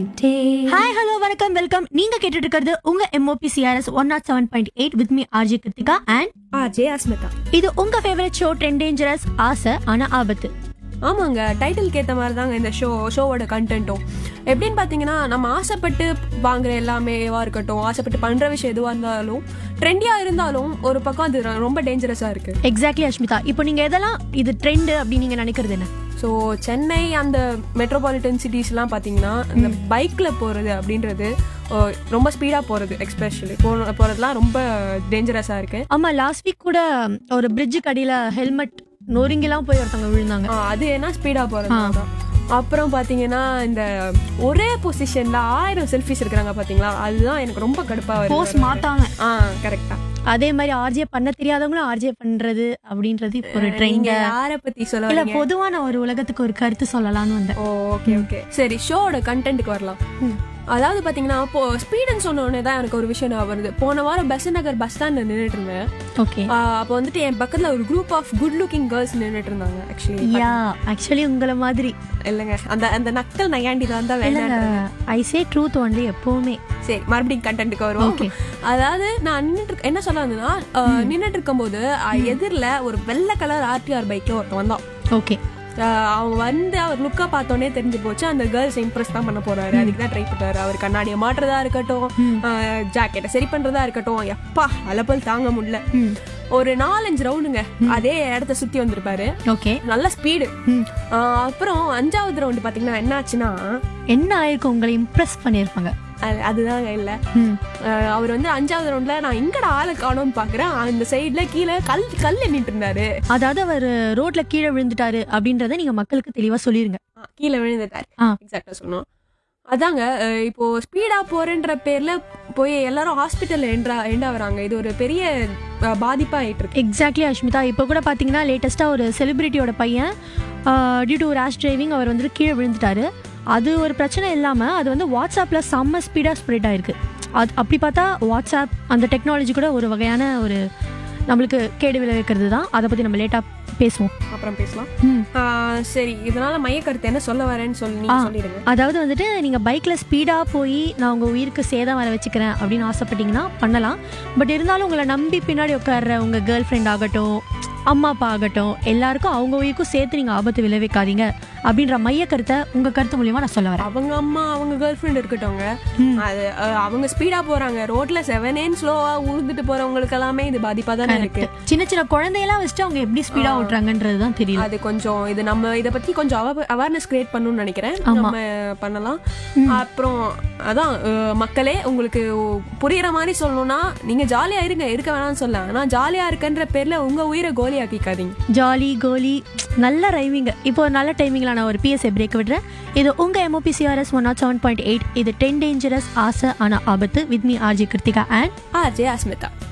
Hi hello வணக்கம் welcome நீங்க கேட்டுட்டு இருக்கிறது உங்க MOP CRS one nought seven point eight with me RJ Kiruthika and RJ Asmitha இது உங்க ஃபேவரட் ஷோ ட்ரெண்ட் டேஞ்சரஸ் ஆசை ஆனா ஆபத்து ஆமாங்க டைட்டிலுக்கு ஏற்ற மாதிரி தாங்க இந்த ஷோ ஷோவோட கண்டென்ட்டும் எப்படின்னு பார்த்தீங்கன்னா நம்ம ஆசைப்பட்டு வாங்குற எல்லாமேவா இருக்கட்டும் ஆசைப்பட்டு பண்ணுற விஷயம் எதுவாக இருந்தாலும் ட்ரெண்டியாக இருந்தாலும் ஒரு பக்கம் அது ரொ- ரொம்ப டேஞ்சரஸாக இருக்கு எக்ஸாக்ட்லி அஷ்மிதா இப்போ நீங்க எதெல்லாம் இது ட்ரெண்ட் அப்படின்னு நீங்க நினைக்கிறது என்ன ஸோ சென்னை அந்த மெட்ரோபாலிட்டன் சிட்டிஸ்லாம் பார்த்தீங்கன்னா இந்த பைக்கில் போகிறது அப்படின்றது ஓ, ரொம்ப ஸ்பீடாக போகிறது எக்ஸ்பெஷலி போ போகிறதுலாம் ரொம்ப டேஞ்சரஸாக இருக்குது ஆமா லாஸ்ட் வீக் கூட ஒரு பிரிட்ஜுக்கு அடியில ஹெல்மெட் நொறுங்கிலாம் போய் ஒருத்தவங்க விழுந்தாங்க அது என்ன ஸ்பீடாக போகிறது தான் அப்புறம் பார்த்தீங்கன்னா இந்த ஒரே பொசிஷனில் ஆயிரம் செல்ஃபிஸ் இருக்கிறாங்க பார்த்தீங்களா அதுதான் எனக்கு ரொம்ப கடுப்பாக வருது போஸ் மாத்தாம ஆ கரெக்டா அதே மாதிரி ஆர்ஜே பண்ண தெரியாதவங்களும் ஆர்ஜே பண்றது அப்படின்றது இப்போ ஒரு ட்ரெண்ட் நீங்க யார பத்தி சொல்ல இல்ல வரீங்க பொதுவான ஒரு உலகத்துக்கு ஒரு கருத்து சொல்லலாம்னு வந்தேன் ஓகே ஓகே சரி ஷோவோட கண்டென்ட்டுக்கு வரலாம் அதாவது பாத்தீங்கன்னா இப்போ ஸ்பீடுன்னு சொன்ன உடனே தான் எனக்கு ஒரு விஷயம் ஞாபகம் வருது போன வாரம் பஸ் நகர் பஸ் ஸ்டாண்ட்ல நின்றுட்டு இருந்தேன் ஓகே ஆஹ் அப்போ வந்துட்டு என் பக்கத்துல ஒரு group of good looking girls நின்றுட்டு இருந்தாங்க ஆக்சுவலி யா ஆக்சுவலி உங்களை மாதிரி இல்லைங்க அந்த அந்த நக்கல் நையாண்டி தான் தான் இல்லங்க வேணாம் ஐ சே ட்ரூத் ஒன்லி எப்பவுமே சரி மறுபடியும் கண்டென்ட்டுக்கு வருவோம் Okay. அதாவது நான் நின்னுட்டு இருக்க- என்ன சொல்ல வந்தேன்னா நின்றுட்டு இருக்கும்போது எதிரில் ஒரு வெள்ளை கலர் ஆர்டிஆர் பைக்ல ஒருத்தன் வந்தான் ஓகே ஆஹ் அவன் வந்து அவர் லுக்கா பார்த்தோன்னே தெரிஞ்சு போச்சு அந்த கேர்ள்ஸ் இம்ப்ரெஸ் தான் பண்ண போறாரு அதுக்கு தான் ட்ரை பண்றாரு அவர் கண்ணாடியை மாட்டுறதா இருக்கட்டும் ஜாக்கெட்டை சரி பண்றதா இருக்கட்டும் எப்பா அலப்பல் தாங்க முடியல ஒரு நாலஞ்சு ரவுண்டுங்க அதே இடத்த சுத்தி வந்திருப்பாரு ஓகே நல்ல ஸ்பீடு அப்புறம் அஞ்சாவது ரவுண்டு பாத்தீங்கன்னா என்ன ஆச்சுன்னா என்ன ஆயிருக்கும் உங்களை இம்ப்ரெஸ் பண்ணியிருப்பாங்க அது- அதுதாங்க இல்ல ம். ஆஹ் அவர் வந்து அஞ்சாவது ரவுண்ட்ல நான் எங்கடா ஆளை காணோம்னு பாக்குறேன் அந்த சைடுல கீழே கல் கல் எண்ணிட்டு இருந்தாரு அதாவது அவர் ரோட்ல கீழே விழுந்துட்டாரு அப்படின்றத நீங்க மக்களுக்கு தெளிவா சொல்லிருங்க ஆ, கீழே விழுந்துட்டாரு ஆ. எக்ஸாக்டா சொன்னோம் அதாங்க அஹ், இப்போ ஸ்பீடா போறேன்ற பேர்ல போய் எல்லாரும் ஹாஸ்பிட்டல்ல எண்டா எண்டா வராங்க இது ஒரு பெரிய அஹ், பாதிப்பா ஆயிட்டு இருக்கு எக்ஸாக்ட்லி அஷ்மிதா இப்போ கூட பார்த்தீங்கன்னா லேட்டஸ்ட்டாக ஒரு செலிபிரிட்டியோட பையன் டியூ டு ரேஷ் டிரைவிங் அவர் வந்துட்டு கீழே விழுந்துட்டாரு அது ஒரு பிரச்சனை இல்லாமல் அது வந்து வாட்ஸ்அப்பில் செம்ம ஸ்பீடாக ஸ்ப்ரெட் ஆயிருக்கு அது அப்படி பார்த்தா வாட்ஸ்அப் அந்த டெக்னாலஜி கூட ஒரு வகையான ஒரு நம்மளுக்கு கேடு விளைவிக்கிறது தான் அதை பற்றி நம்ம லேட்டாக பேசுவோம் அப்புறம் பேசலாம் ம். ஆ, சரி இதனால மைய கருத்து என்ன சொல்ல வரேன்னு சொல்லி நீங்க ஆ. சொல்லிடுங்க அதாவது வந்துட்டு நீங்கள் பைக்கில் ஸ்பீடாக போய் நான் உங்கள் உயிருக்கு சேதம் வர வச்சுக்கிறேன் அப்படின்னு ஆசைப்பட்டீங்கன்னா பண்ணலாம் பட் இருந்தாலும் உங்களை நம்பி பின்னாடி உட்கார்ற உங்கள் கேர்ள் ஃப்ரெண்ட் ஆகட்டும் அம்மா அப்பா ஆகட்டும் எல்லாருக்கும் அவங்க உயிருக்கும் சேர்த்து நீங்கள் ஆபத்து விளைவிக்காதீங்க அப்படின்ற மைய கருத்தை உங்கள் கருத்து மூலியமா நான் சொல்ல வரேன் அவங்க அம்மா அவங்க கேர்ள் ஃப்ரெண்ட் இருக்கட்டவங்க ம். அது அஹ், அவங்க ஸ்பீடா போறாங்க ரோட்ல செவனேன்னு ஸ்லோவா உழுந்துட்டு போறவங்களுக்கு எல்லாமே இது பாதிப்பா தானே இருக்கு சின்ன சின்ன குழந்தையெல்லாம் வச்சுட்டு அவங்க எப்படி ஸ்பீடாக ஓட்டுறாங்கன்றது தான் தெரியல அது கொஞ்சம் இது நம்ம இத பத்தி கொஞ்சம் அவேர்னஸ் கிரியேட் பண்ணணும்னு நினைக்கிறேன் ஆமா. நம்ம பண்ணலாம் அப்புறம் அதான் அஹ், மக்களே உங்களுக்கு புரியுற மாதிரி சொல்லணும்னா நீங்க ஜாலியா இருங்க இருக்க வேணாம்னு சொல்ல ஆனா ஜாலியா இருக்கன்ற பேர்ல உங்க உயிரை கோலி ஆக்கிக்காதீங்க ஜாலி கோலி நல்ல ரைமிங் இப்போ ஒரு நல்ல டைமிங்கில் நான் ஒரு பிஎஸ்ஏ பிரேக் விடுறேன் இது உங்கள் MOP CRS one nought seven point eight இது டென் டேஞ்சரஸ் ஆசை ஆனா ஆபத்து with me RJ Kiruthika and R J Asmita